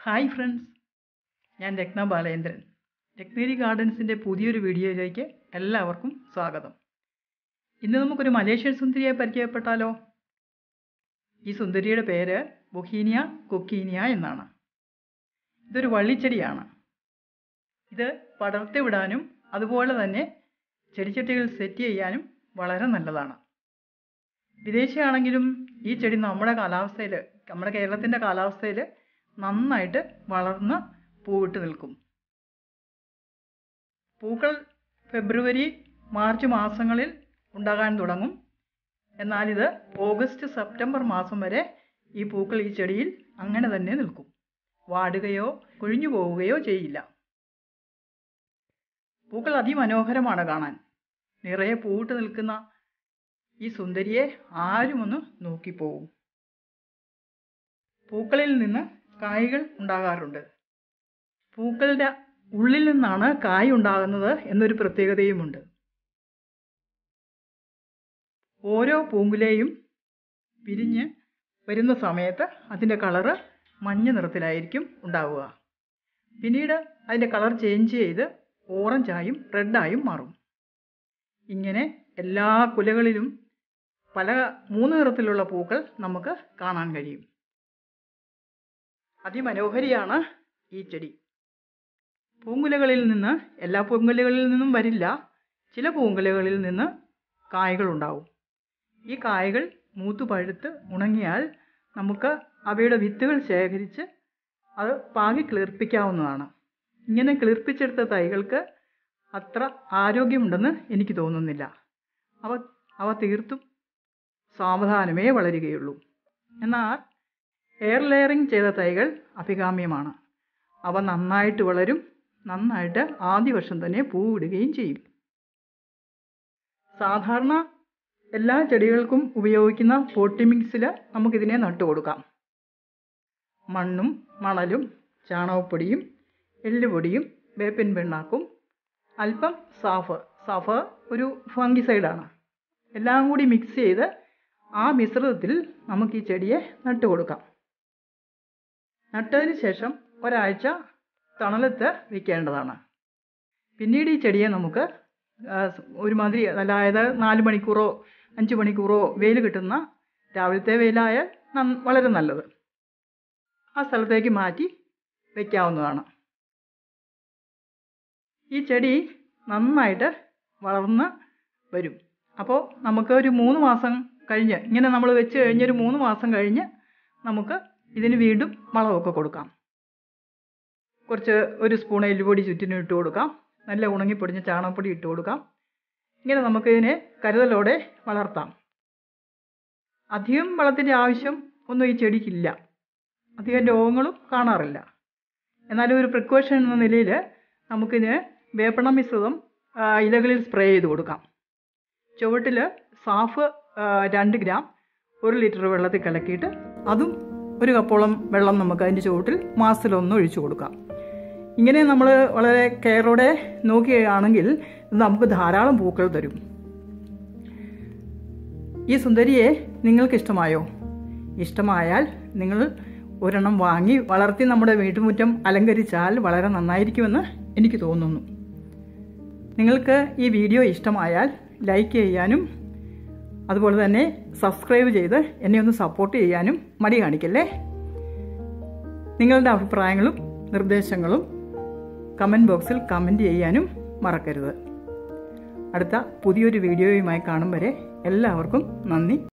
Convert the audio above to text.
hi friends ഞാൻ രത്ന ബാലേന്ദ്രൻ രത്നേരി ഗാർഡൻസിൻ്റെ പുതിയൊരു വീഡിയോയിലേക്ക് എല്ലാവർക്കും സ്വാഗതം ഇന്ന് നമുക്കൊരു മലേഷ്യൻ സുന്ദരിയെ പരിചയപ്പെട്ടാലോ ഈ സുന്ദരിയുടെ പേര് ബൊഹീനിയ കൊക്കീനിയ എന്നാണ് ഇതൊരു വള്ളിച്ചെടിയാണ് ഇത് പടർത്തി വിടാനും അതുപോലെ തന്നെ ചെടിച്ചട്ടികൾ സെറ്റ് ചെയ്യാനും വളരെ നല്ലതാണ് വിദേശിയാണെങ്കിലും ഈ ചെടി നമ്മുടെ കാലാവസ്ഥയിൽ നമ്മുടെ കേരളത്തിൻ്റെ കാലാവസ്ഥയിൽ നന്നായിട്ട് വളർന്ന് പൂവിട്ട് നിൽക്കും പൂക്കൾ ഫെബ്രുവരി മാർച്ച് മാസങ്ങളിൽ ഉണ്ടാകാൻ തുടങ്ങും എന്നാൽ ഇത് ഓഗസ്റ്റ് സെപ്റ്റംബർ മാസം വരെ ഈ പൂക്കൾ ഈ ചെടിയിൽ അങ്ങനെ തന്നെ നിൽക്കും വാടുകയോ കൊഴിഞ്ഞു പോവുകയോ ചെയ്യില്ല പൂക്കൾ അതിമനോഹരമാണ് കാണാൻ നിറയെ പൂവിട്ട് നിൽക്കുന്ന ഈ സുന്ദരിയെ ആരും ഒന്ന് നോക്കിപ്പോവും പൂക്കളിൽ നിന്ന് കായ്കൾ ഉണ്ടാകാറുണ്ട് പൂക്കളുടെ ഉള്ളിൽ നിന്നാണ് കായ് ഉണ്ടാകുന്നത് എന്നൊരു പ്രത്യേകതയുമുണ്ട് ഓരോ പൂങ്കുലയും വിരിഞ്ഞ് വരുന്ന സമയത്ത് അതിൻ്റെ കളറ് മഞ്ഞ നിറത്തിലായിരിക്കും ഉണ്ടാവുക പിന്നീട് അതിൻ്റെ കളർ ചേഞ്ച് ചെയ്ത് ഓറഞ്ചായും റെഡായും മാറും ഇങ്ങനെ എല്ലാ കുലകളിലും പല മൂന്ന് നിറത്തിലുള്ള പൂക്കൾ നമുക്ക് കാണാൻ കഴിയും അതിമനോഹരിയാണ് ഈ ചെടി പൂങ്കുലകളിൽ നിന്ന് എല്ലാ പൂങ്കുലകളിൽ നിന്നും വരില്ല ചില പൂങ്കുലകളിൽ നിന്ന് കായകൾ ഉണ്ടാവും ഈ കായകൾ മൂത്തു പഴുത്ത് ഉണങ്ങിയാൽ നമുക്ക് അവയുടെ വിത്തുകൾ ശേഖരിച്ച് അത് പാകി കിളിർപ്പിക്കാവുന്നതാണ് ഇങ്ങനെ കിളിർപ്പിച്ചെടുത്ത തൈകൾക്ക് അത്ര ആരോഗ്യമുണ്ടെന്ന് എനിക്ക് തോന്നുന്നില്ല അവ അവ തീർത്തും സാവധാനമേ വളരുകയുള്ളൂ എന്നാൽ എയർ ലെയറിംഗ് ചെയ്ത തൈകൾ അഭികാമ്യമാണ് അവ നന്നായിട്ട് വളരും നന്നായിട്ട് ആദ്യ വർഷം തന്നെ പൂവിടുകയും ചെയ്യും സാധാരണ എല്ലാ ചെടികൾക്കും ഉപയോഗിക്കുന്ന പോട്ടി മിക്സിൽ നമുക്കിതിനെ നട്ടുകൊടുക്കാം മണ്ണും മണലും ചാണകപ്പൊടിയും എല്ലുപൊടിയും വേപ്പിൻ പിണ്ണാക്കും അല്പം സാഫ് സാഫ് ഒരു ഫംഗിസൈഡാണ് എല്ലാം കൂടി മിക്സ് ചെയ്ത് ആ മിശ്രിതത്തിൽ നമുക്ക് ഈ ചെടിയെ നട്ടു കൊടുക്കാം നട്ടതിന് ശേഷം ഒരാഴ്ച തണലത്ത് വയ്ക്കേണ്ടതാണ് പിന്നീട് ഈ ചെടിയെ നമുക്ക് ഒരുമാതിരി അതായത് നാല് മണിക്കൂറോ അഞ്ച് മണിക്കൂറോ വെയിൽ കിട്ടുന്ന രാവിലത്തെ വെയിലായാൽ വളരെ നല്ലത് ആ സ്ഥലത്തേക്ക് മാറ്റി വയ്ക്കാവുന്നതാണ് ഈ ചെടി നന്നായിട്ട് വളർന്ന് വരും അപ്പോൾ നമുക്ക് ഒരു മൂന്ന് മാസം കഴിഞ്ഞ് ഇങ്ങനെ നമ്മൾ വെച്ച് കഴിഞ്ഞൊരു മൂന്ന് മാസം കഴിഞ്ഞ് നമുക്ക് ഇതിന് വീണ്ടും വളമൊക്കെ കൊടുക്കാം കുറച്ച് ഒരു സ്പൂൺ എല്ലുപൊടി ചുറ്റിനും ഇട്ട് കൊടുക്കാം നല്ല ഉണങ്ങിപ്പൊടിഞ്ഞ ചാണകപ്പൊടി ഇട്ട് കൊടുക്കാം ഇങ്ങനെ നമുക്കിതിനെ കരുതലോടെ വളർത്താം അധികം വളത്തിൻ്റെ ആവശ്യം ഒന്നും ഈ ചെടിക്കില്ല അധികം രോഗങ്ങളും കാണാറില്ല എന്നാലും ഒരു പ്രിക്കോഷൻ എന്ന നിലയിൽ നമുക്കിതിന് വേപ്പണ മിശ്രിതം ഇലകളിൽ സ്പ്രേ ചെയ്ത് കൊടുക്കാം ചുവട്ടിൽ സാഫ് രണ്ട് ഗ്രാം ഒരു ലിറ്റർ വെള്ളത്തിൽ കലക്കിയിട്ട് അതും ഒരു കപ്പോളം വെള്ളം നമുക്ക് അതിൻ്റെ ചുവട്ടിൽ മാസത്തിലൊന്ന് ഒഴിച്ചു കൊടുക്കാം ഇങ്ങനെ നമ്മൾ വളരെ കെയറോടെ നോക്കുകയാണെങ്കിൽ നമുക്ക് ധാരാളം പൂക്കൾ തരും ഈ സുന്ദരിയെ നിങ്ങൾക്ക് ഇഷ്ടമായോ ഇഷ്ടമായാൽ നിങ്ങൾ ഒരെണ്ണം വാങ്ങി വളർത്തി നമ്മുടെ വീട്ടുമുറ്റം അലങ്കരിച്ചാൽ വളരെ നന്നായിരിക്കുമെന്ന് എനിക്ക് തോന്നുന്നു നിങ്ങൾക്ക് ഈ വീഡിയോ ഇഷ്ടമായാൽ ലൈക്ക് ചെയ്യാനും അതുപോലെ തന്നെ സബ്സ്ക്രൈബ് ചെയ്ത് എന്നെ ഒന്ന് സപ്പോർട്ട് ചെയ്യാനും മടി കാണിക്കല്ലേ നിങ്ങളുടെ അഭിപ്രായങ്ങളും നിർദ്ദേശങ്ങളും കമൻറ്റ് ബോക്സിൽ കമൻറ്റ് ചെയ്യാനും മറക്കരുത് അടുത്ത പുതിയൊരു വീഡിയോയുമായി കാണും വരെ എല്ലാവർക്കും നന്ദി